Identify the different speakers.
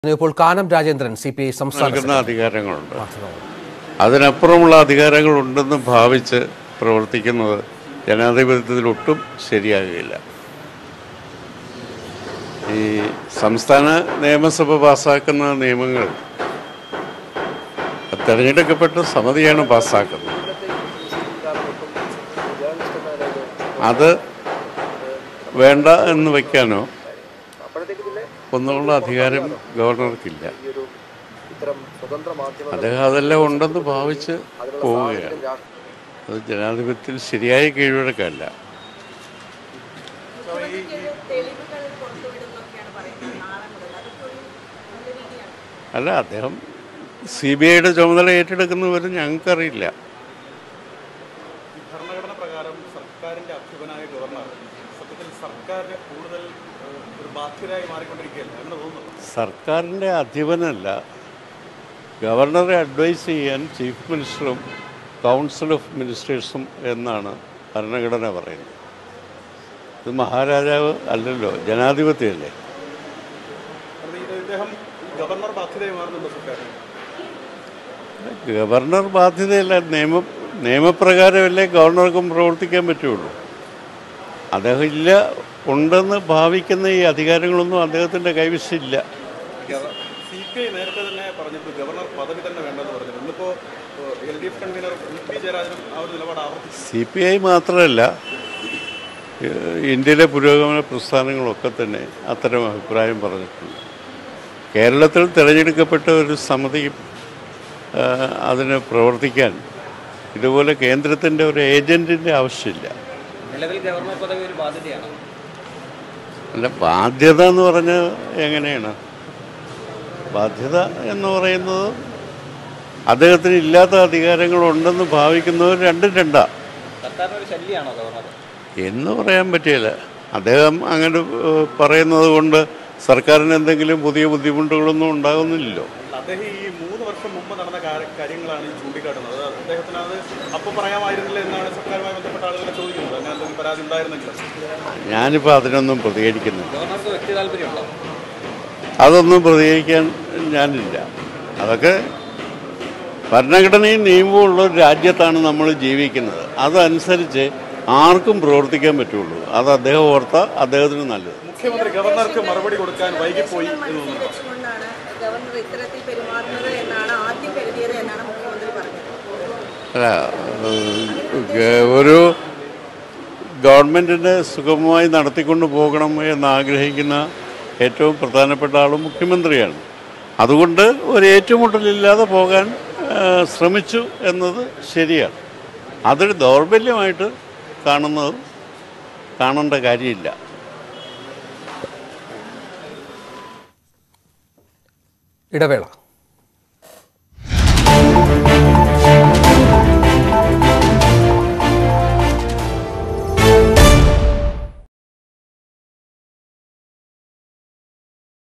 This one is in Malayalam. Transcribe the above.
Speaker 1: ഇപ്പോൾ Kanam Rajendran C P I സംസ്ഥാന
Speaker 2: നൽകുന്ന അധികാരങ്ങളുണ്ട്
Speaker 1: സെക്രട്ടറി.
Speaker 2: അതിനപ്പുറമുള്ള അധികാരങ്ങളുണ്ടെന്ന് ഭാവിച്ച് പ്രവർത്തിക്കുന്നത് ജനാധിപത്യത്തിൽ ഒട്ടും ശരിയാകുകയില്ല ഈ സംസ്ഥാന നിയമസഭ പാസ്സാക്കുന്ന നിയമങ്ങൾ തിരഞ്ഞെടുക്കപ്പെട്ട സമിതിയാണ് പാസ്സാക്കുന്നത് അത് വേണ്ട എന്ന് വയ്ക്കാനോ ഒന്നുള്ള അധികാരം ഗവർണർക്കില്ല അദ്ദേഹം അതെല്ലാം ഉണ്ടെന്ന് ഭാവിച്ച് പോവുകയാണ് അത് ജനാധിപത്യത്തിൽ ശരിയായ കീഴ്വഴക്കമല്ല അല്ല അദ്ദേഹം സി ബി ഐയുടെ ചുമതല ഏറ്റെടുക്കുന്നവരെ ഞങ്ങൾക്കറിയില്ല
Speaker 3: ഭരണഘടന പ്രകാരം സർക്കാരിന്റെ അഭ്യുപനായ ഗവർണർ സത്യത്തിൽ സർക്കാരിന് കൂടുതൽ ഏഹ്, ഒരു ബാധ്യതയായി മാറിക്കൊണ്ടിരിക്കുകയല്ലേ അങ്ങനെ തോന്നുന്നു
Speaker 2: സർക്കാരിൻ്റെ അധിപനല്ല ഗവർണറെ അഡ്വൈസ് ചെയ്യാൻ ചീഫ് മിനിസ്റ്ററും കൗൺസിൽ ഓഫ് മിനിസ്റ്റേഴ്സും എന്നാണ് ഭരണഘടന പറയുന്നത് ഇത് മഹാരാജാവ് അല്ലല്ലോ ജനാധിപത്യമല്ലേ
Speaker 3: കാരണം ഇത് ഇദ്ദേഹം ഗവർണർ ബാധ്യതയായി മാറുന്നുണ്ടോ സർക്കാരിന്
Speaker 2: ഗവർണർ ബാധ്യതയല്ല നിയമ നിയമപ്രകാരമല്ലേ ഗവർണർക്കും പ്രവർത്തിക്കാൻ പറ്റുള്ളൂ അദ്ദേഹം ഇല്ല ഉണ്ടെന്ന് ഭാവിക്കുന്ന ഈ അധികാരങ്ങളൊന്നും അദ്ദേഹത്തിൻ്റെ കൈവശമില്ല
Speaker 3: സി പി ഐ നേരത്തെ തന്നെ പറഞ്ഞിട്ട് ഗവർണർ പദവി തന്നെ വേണ്ടെന്ന് പറഞ്ഞു ഇന്നിപ്പോ L D F convener P ജയരാജനും ആ ഒരു നിലപാട് ആവർത്തിച്ചു
Speaker 2: സി പി ഐ മാത്രമല്ല ഏഹ് ഇന്ത്യയിലെ പുരോഗമന പ്രസ്ഥാനങ്ങളൊക്കെ തന്നെ അത്തരം അഭിപ്രായം പറഞ്ഞിട്ടുണ്ട് കേരളത്തിൽ തിരഞ്ഞെടുക്കപ്പെട്ട ഒരു സമിതി ഏഹ് അതിന് പ്രവർത്തിക്കാൻ ഇതുപോലെ കേന്ദ്രത്തിൻ്റെ ഒരു ഏജൻറ്റിൻ്റെ ആവശ്യമില്ല
Speaker 4: നിലവിൽ ഗവർണർ പദവി ഒരു ബാധ്യതയാണ്
Speaker 2: അല്ല ബാധ്യത എന്ന് പറഞ്ഞാൽ എങ്ങനെയാണ് ബാധ്യത എന്ന് പറയുന്നത് അദ്ദേഹത്തിന് ഇല്ലാത്ത അധികാരങ്ങളുണ്ടെന്ന് ഭാവിക്കുന്നവർ രണ്ടും രണ്ടാ
Speaker 4: സർക്കാരിന് ഒരു ശല്യമാണോ ഗവർണർ
Speaker 2: എന്ന് പറയാൻ പറ്റില്ല അദ്ദേഹം അങ്ങനെ ഏഹ്, പറയുന്നത് കൊണ്ട് സർക്കാരിന് എന്തെങ്കിലും പുതിയ ബുദ്ധിമുട്ടുകളൊന്നും ഉണ്ടാകുന്നില്ലല്ലോ
Speaker 3: അദ്ദേഹം ഈ മൂന്ന് വർഷം മുമ്പ് നടന്ന കാര്യ- കാര്യങ്ങളാണ് ഈ ചൂണ്ടിക്കാട്ടുന്നത് അത് അദ്ദേഹത്തിന് അത് അപ്പോൾ പറയാമായിരുന്നില്ല എന്നാണ് സർക്കാരുമായി ബന്ധപ്പെട്ട ആളുകളെ ചോദിക്കുന്നത് അങ്ങനെ എന്തെങ്കിലും പരാതി ഉണ്ടായിരുന്നെങ്കിൽ
Speaker 2: ഞാനിപ്പോൾ അതിനൊന്നും പ്രതികരിക്കുന്നില്ല
Speaker 4: ഗവർണർക്ക് വ്യക്തി താല്പര്യമുണ്ടോ
Speaker 2: അതൊന്നും പ്രതികരിക്കാൻ ഞാനില്ല അതൊക്കെ ഭരണഘടനയും നിയമവും ഉള്ള ഒരു രാജ്യത്താണ് നമ്മൾ ജീവിക്കുന്നത് അതനുസരിച്ച് ആർക്കും പ്രവർത്തിക്കാൻ പറ്റുള്ളൂ അത് അദ്ദേഹം ഓർത്ത അദ്ദേഹത്തിന് നല്ലത്
Speaker 3: മുഖ്യമന്ത്രി ഗവർണർക്ക് മറുപടി കൊടുക്കാൻ വൈകിപ്പോയി എന്ന്
Speaker 5: മനസ്സിൽ
Speaker 3: തോന്നുന്നു
Speaker 5: വെച്ചുകൊണ്ടാണ് ഗവർണർ ഇത്തരത്തിൽ പെരുമാറുന്നത് എന്നാണ് ആദ്യം കരുതിയത് എന്നാണ് മുഖ്യമന്ത്രി പറഞ്ഞത്
Speaker 2: അല്ല ഏഹ്, ഗ- ഒരു ഗവൺമെൻറ്റിനെ സുഗമമായി നടത്തിക്കൊണ്ട് പോകണം എന്ന് ആഗ്രഹിക്കുന്ന ഏറ്റവും പ്രധാനപ്പെട്ട ആളും മുഖ്യമന്ത്രിയാണ് അതുകൊണ്ട് ഒരു ഏറ്റുമുട്ടലില്ലാതെ പോകാൻ ഏഹ്, ശ്രമിച്ചു എന്നത് ശരിയാണ് അതൊരു ദൗർബല്യമായിട്ട് കാണുന്നത് കാണേണ്ട കാര്യമില്ല
Speaker 1: ഇടവേള